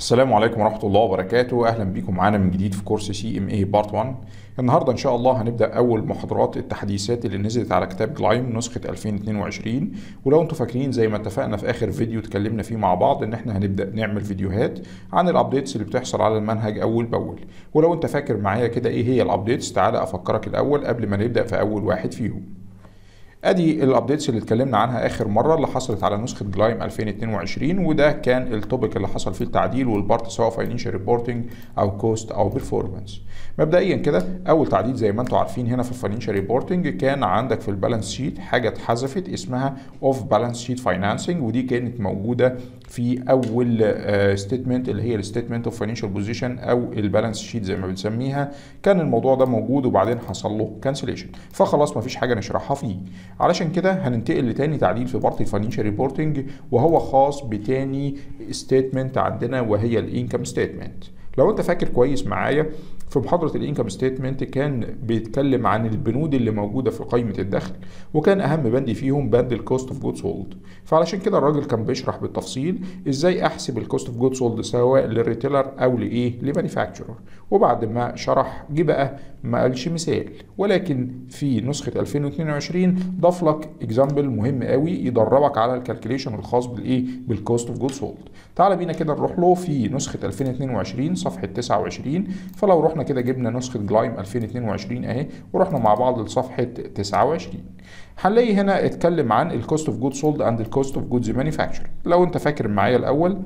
السلام عليكم ورحمة الله وبركاته أهلا بيكم معانا من جديد في كورس سي ام اي بارت 1 النهاردة إن شاء الله هنبدأ أول محاضرات التحديثات اللي نزلت على كتاب جلايم نسخة 2022 ولو انتم فاكرين زي ما اتفقنا في آخر فيديو اتكلمنا فيه مع بعض إن احنا هنبدأ نعمل فيديوهات عن الأبديتس اللي بتحصل على المنهج أول بأول ولو انت فاكر معايا كده إيه هي الأبديتس تعالى أفكرك الأول قبل ما نبدأ في أول واحد فيهم ادي الابديتس اللي اتكلمنا عنها اخر مره اللي حصلت على نسخه جلايم 2022 وده كان التوبيك اللي حصل فيه التعديل والبارت سواء فاينانشال ريبورتنج او كوست او بيرفورمانس مبدئيا كده اول تعديل زي ما انتم عارفين هنا في الفاينانشال ريبورتنج كان عندك في البالانس شيت حاجه اتحذفت اسمها اوف بالانس شيت فاينانسنج ودي كانت موجوده في اول ستيتمنت اللي هي الستيتمنت اوف فاينانشال بوزيشن او البالانس شيت زي ما بنسميها كان الموضوع ده موجود وبعدين حصل له كانسليشن فخلاص مفيش حاجه نشرحها فيه علشان كده هننتقل لتاني تعديل في بارت الفاينانشال ريبورتنج وهو خاص بتاني ستيتمنت عندنا وهي الانكم ستيتمنت لو انت فاكر كويس معايا في محاضرة الانكم ستيتمنت كان بيتكلم عن البنود اللي موجودة في قائمة الدخل وكان أهم بند فيهم بند الكوست اوف جود سولد فعلشان كده الراجل كان بيشرح بالتفصيل ازاي احسب الكوست اوف جود سولد سواء للريتيلر او لايه لمانيفاكتشرر وبعد ما شرح جه بقى ما قالش مثال ولكن في نسخة 2022 ضاف لك اكزامبل مهم قوي يدربك على الكالكوليشن الخاص بالايه بالكوست اوف جود سولد تعال بينا كده نروح له في نسخة 2022 صفحة 29 فلو رحنا كده جبنا نسخة جلايم 2022 اهي ورحنا مع بعض لصفحة 29 هنلاقي هنا اتكلم عن الكوست اوف جود سولد اند الكوست اوف جودز مانيفاكتشر لو انت فاكر معايا الاول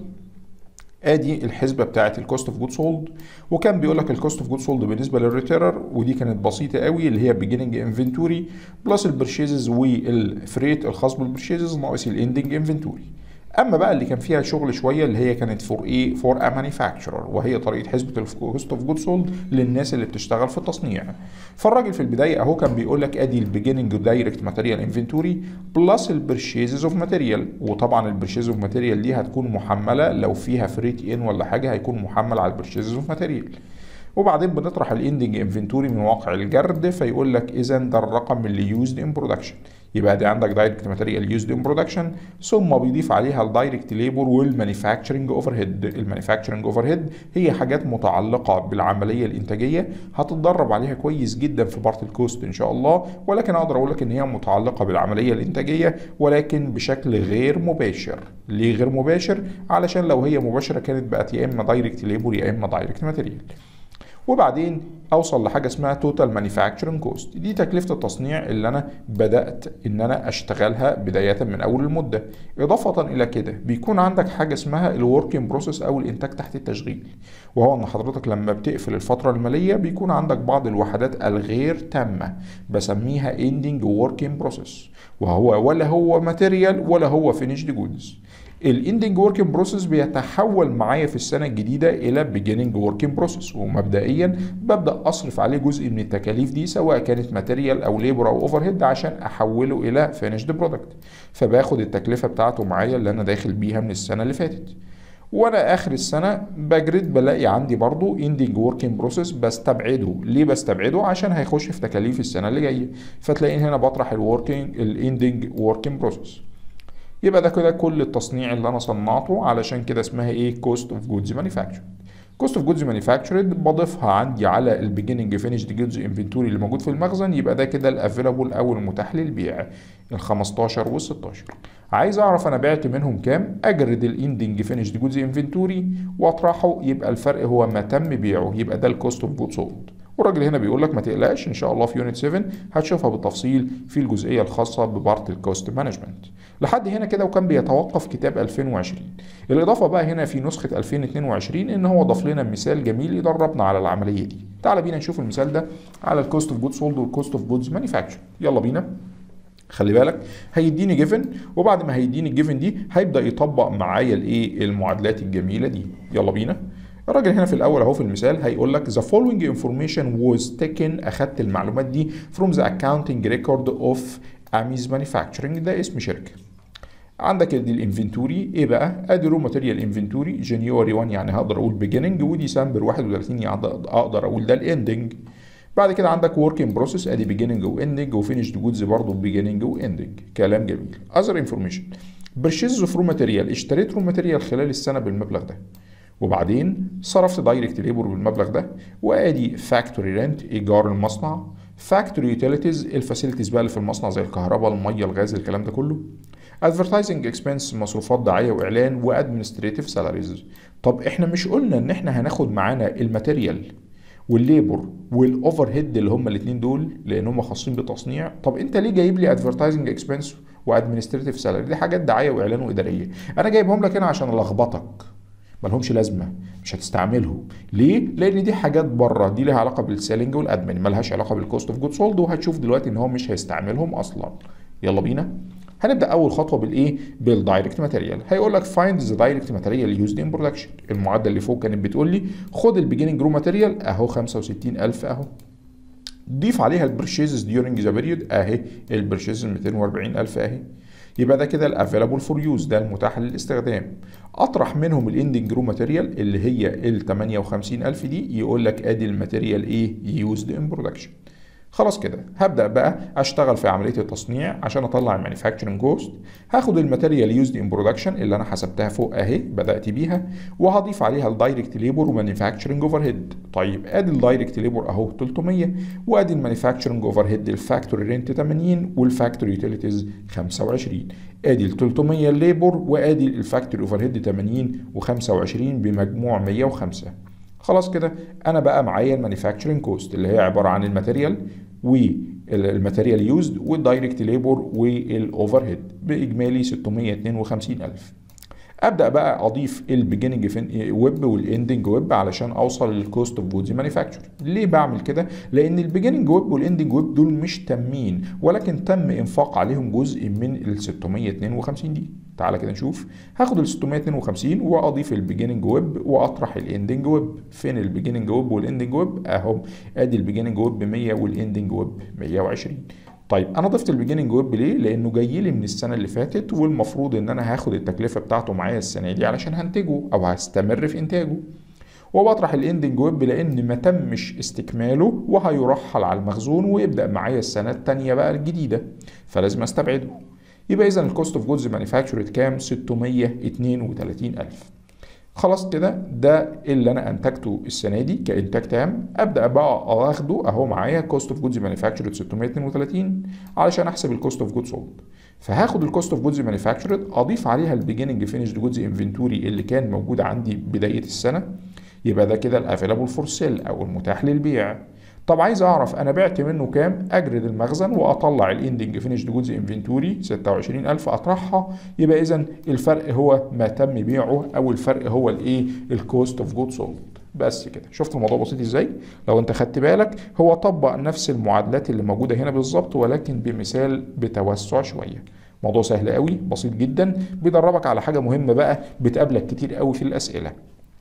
ادي الحسبه بتاعه الكوست اوف جود سولد وكان بيقول لك الكوست اوف جود سولد بالنسبه للريتيرر ودي كانت بسيطه قوي اللي هي بيجيننج انفنتوري بلس البرشيزز والفريت الخاص بالبرشيزز ناقص الاندنج انفنتوري اما بقى اللي كان فيها شغل شويه اللي هي كانت فور ايه فور ا مانيفاكتشرر وهي طريقه حسبه الكوست اوف جود سولد للناس اللي بتشتغل في التصنيع فالراجل في البدايه اهو كان بيقول لك ادي البيجيننج دايركت ماتيريال انفنتوري بلس البرشيزز اوف ماتيريال وطبعا البرشيز اوف ماتيريال دي هتكون محمله لو فيها فريت ان ولا حاجه هيكون محمل على البرشيزز اوف ماتيريال وبعدين بنطرح الاندنج انفنتوري من واقع الجرد فيقول لك اذا ده الرقم اللي يوزد ان برودكشن يبقى دي عندك دايركت ماتيريال يوزد ان برودكشن ثم بيضيف عليها الدايركت ليبر والمانيفاكتشرنج اوفر هيد المانيفاكتشرنج اوفر هيد هي حاجات متعلقه بالعمليه الانتاجيه هتتدرب عليها كويس جدا في بارت الكوست ان شاء الله ولكن اقدر اقول لك ان هي متعلقه بالعمليه الانتاجيه ولكن بشكل غير مباشر ليه غير مباشر علشان لو هي مباشره كانت بقت يا اما دايركت ليبر يا اما دايركت ماتيريال وبعدين اوصل لحاجه اسمها توتال مانيفاكتشرنج كوست دي تكلفه التصنيع اللي انا بدات ان انا اشتغلها بدايه من اول المده اضافه الى كده بيكون عندك حاجه اسمها الوركينج بروسيس او الانتاج تحت التشغيل وهو ان حضرتك لما بتقفل الفتره الماليه بيكون عندك بعض الوحدات الغير تامه بسميها اندنج وركينج بروسيس وهو ولا هو ماتيريال ولا هو فينيشد جودز الاندنج وركينج بروسيس بيتحول معايا في السنه الجديده الى بيجيننج وركينج بروسيس ومبدئيا ببدا اصرف عليه جزء من التكاليف دي سواء كانت ماتيريال او ليبر او اوفر هيد عشان احوله الى فينيشد برودكت فباخد التكلفه بتاعته معايا اللي انا داخل بيها من السنه اللي فاتت وانا اخر السنه بجرد بلاقي عندي برضو اندنج وركينج بروسيس بستبعده ليه بستبعده عشان هيخش في تكاليف السنه اللي جايه فتلاقيني هنا بطرح الوركينج الاندنج وركينج بروسيس يبقى ده كده كل التصنيع اللي انا صنعته علشان كده اسمها ايه كوست اوف جودز مانيفاكتشر كوست اوف جودز مانيفاكتشرد بضيفها عندي على البيجيننج فينيشد جودز انفنتوري اللي موجود في المخزن يبقى ده كده الافيلابل او المتاح للبيع ال 15 وال 16 عايز اعرف انا بعت منهم كام اجرد الاندنج فينيشد جودز انفنتوري واطرحه يبقى الفرق هو ما تم بيعه يبقى ده الكوست اوف جودز سولد والراجل هنا بيقول لك ما تقلقش ان شاء الله في يونت 7 هتشوفها بالتفصيل في الجزئيه الخاصه ببارت الكوست مانجمنت لحد هنا كده وكان بيتوقف كتاب 2020 الاضافه بقى هنا في نسخه 2022 ان هو ضاف لنا مثال جميل يدربنا على العمليه دي تعال بينا نشوف المثال ده على الكوست اوف جود سولد والكوست اوف جودز مانيفاكتشر يلا بينا خلي بالك هيديني جيفن وبعد ما هيديني الجيفن دي هيبدا يطبق معايا الايه المعادلات الجميله دي يلا بينا الراجل هنا في الاول اهو في المثال هيقول لك the following information was taken اخدت المعلومات دي from the accounting record of Amis Manufacturing ده اسم شركه عندك ادي الانفنتوري ايه بقى؟ ادي رو ماتيريال انفنتوري جانيوري 1 يعني هقدر اقول بيجيننج وديسمبر 31 يعني اقدر اقول ده الاندنج بعد كده عندك وركينج بروسيس ادي بيجيننج واندنج وفينيشد جودز برضه بيجيننج واندنج كلام جميل اذر انفورميشن برشيز اوف رو ماتيريال اشتريت رو ماتيريال خلال السنه بالمبلغ ده وبعدين صرفت دايركت ليبر بالمبلغ ده وادي فاكتوري رنت ايجار المصنع فاكتوري يوتيليتيز الفاسيلتيز بقى اللي في المصنع زي الكهرباء الميه الغاز الكلام ده كله ادفرتايزنج اكسبنس مصروفات دعايه واعلان وادمنستريتيف سالاريز طب احنا مش قلنا ان احنا هناخد معانا الماتيريال والليبر والاوفر هيد اللي هم الاثنين دول لان هم خاصين بالتصنيع طب انت ليه جايب لي ادفرتايزنج اكسبنس وادمنستريتيف سالاري دي حاجات دعايه واعلان واداريه انا جايبهم لك هنا عشان الخبطك ملهمش لازمه مش هتستعملهم ليه لان دي حاجات بره دي لها علاقه بالسيلينج والادمن ملهاش علاقه بالكوست اوف جود سولد وهتشوف دلوقتي ان هو مش هيستعملهم اصلا يلا بينا هنبدا اول خطوه بالايه بالدايركت ماتيريال هيقول لك فايند ذا دايركت ماتيريال يوزد ان برودكشن المعادله اللي فوق كانت بتقول لي خد البيجيننج رو ماتيريال اهو 65000 اهو ضيف عليها البرشيزز ديورنج ذا بيريود اهي البرشيزز 240000 اهي يبقى ده كده الافيلابل فور يوز ده المتاح للاستخدام اطرح منهم الاندنج رو ماتيريال اللي هي ال 58000 دي يقول لك ادي الماتيريال ايه يوزد ان برودكشن خلاص كده هبدا بقى اشتغل في عمليه التصنيع عشان اطلع المانيفاكتشرنج كوست هاخد الماتيريال يوزد ان برودكشن اللي انا حسبتها فوق اهي بدات بيها وهضيف عليها الدايركت ليبر ومانيفاكتشرنج اوفر هيد طيب ادي الدايركت ليبر اهو 300 وادي المانيفاكتشرنج اوفر هيد الفاكتوري رينت 80 والفاكتوري يوتيليتيز 25 ادي ال 300 الليبر وادي الفاكتوري اوفر هيد 80 و25 بمجموع 105 خلاص كده انا بقى معايا المانيفاكتشرنج كوست اللي هي عباره عن الماتيريال والماتيريال يوزد والدايركت ليبر والاوفر هيد باجمالي 652000 ابدا بقى اضيف البيجيننج ويب والاندنج ويب علشان اوصل للكوست اوف جودز مانيفاكتشر ليه بعمل كده لان البيجيننج ويب والاندنج ويب دول مش تامين ولكن تم انفاق عليهم جزء من ال 652 دي تعالى كده نشوف هاخد ال 652 واضيف البيجيننج ويب واطرح الاندنج ويب فين البيجيننج ويب والاندنج ويب اهو ادي البيجيننج ويب ب 100 والاندنج ويب 120 طيب انا ضفت البيجيننج ويب ليه لانه جاي لي من السنه اللي فاتت والمفروض ان انا هاخد التكلفه بتاعته معايا السنه دي علشان هنتجه او هستمر في انتاجه وبطرح الاندنج ويب لان ما تمش استكماله وهيرحل على المخزون ويبدا معايا السنه الثانيه بقى الجديده فلازم استبعده يبقى اذا الكوست اوف جودز مانيفاكتشرد كام 632000 خلاص كده ده اللي انا انتجته السنه دي كانتاج تام ابدا بقى اخده اهو معايا كوست اوف جودز مانيفاكتشرد 632 علشان احسب الكوست اوف جودز سولد فهاخد الكوست اوف جودز مانيفاكتشرد اضيف عليها البيجيننج فينيشد جودز انفنتوري اللي كان موجود عندي بدايه السنه يبقى ده كده الافيلابل فور سيل او المتاح للبيع طب عايز اعرف انا بعت منه كام اجرد المخزن واطلع الاندنج فينيشد جودز انفنتوري 26000 اطرحها يبقى اذا الفرق هو ما تم بيعه او الفرق هو الايه الكوست اوف جود سولد بس كده شفت الموضوع بسيط ازاي لو انت خدت بالك هو طبق نفس المعادلات اللي موجوده هنا بالظبط ولكن بمثال بتوسع شويه موضوع سهل قوي بسيط جدا بيدربك على حاجه مهمه بقى بتقابلك كتير قوي في الاسئله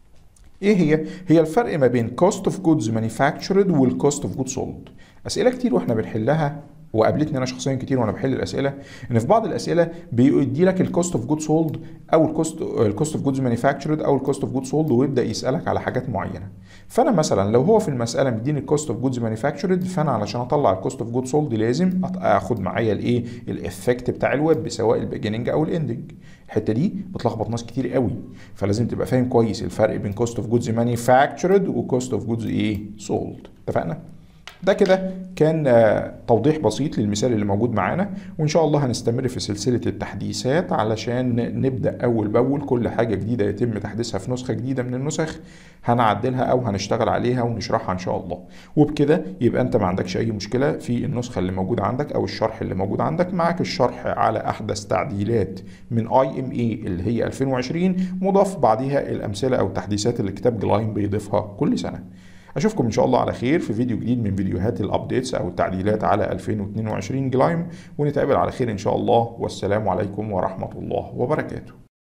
ايه هي؟ هي الفرق ما بين cost of goods manufactured والcost of goods sold. اسئله كتير واحنا بنحلها وقابلتني انا شخصيا كتير وانا بحل الاسئله ان في بعض الاسئله بيدي لك الكوست اوف جود سولد او الكوست الكوست اوف جودز مانيفاكتشرد او الكوست اوف جود سولد ويبدا يسالك على حاجات معينه فانا مثلا لو هو في المساله مديني الكوست اوف جودز مانيفاكتشرد فانا علشان اطلع الكوست اوف جود سولد لازم اخد معايا الايه الافكت بتاع الويب سواء البيجننج او الاندنج الحته دي بتلخبط ناس كتير قوي فلازم تبقى فاهم كويس الفرق بين كوست اوف جودز مانيفاكتشرد وكوست اوف جودز ايه سولد اتفقنا ده كده كان توضيح بسيط للمثال اللي موجود معانا وان شاء الله هنستمر في سلسله التحديثات علشان نبدا اول باول كل حاجه جديده يتم تحديثها في نسخه جديده من النسخ هنعدلها او هنشتغل عليها ونشرحها ان شاء الله وبكده يبقى انت ما عندكش اي مشكله في النسخه اللي موجوده عندك او الشرح اللي موجود عندك معاك الشرح على احدث تعديلات من اي ام اي اللي هي 2020 مضاف بعديها الامثله او التحديثات اللي كتاب جلاين بيضيفها كل سنه اشوفكم ان شاء الله على خير في فيديو جديد من فيديوهات الابديتس او التعديلات على 2022 جلايم ونتقابل على خير ان شاء الله والسلام عليكم ورحمه الله وبركاته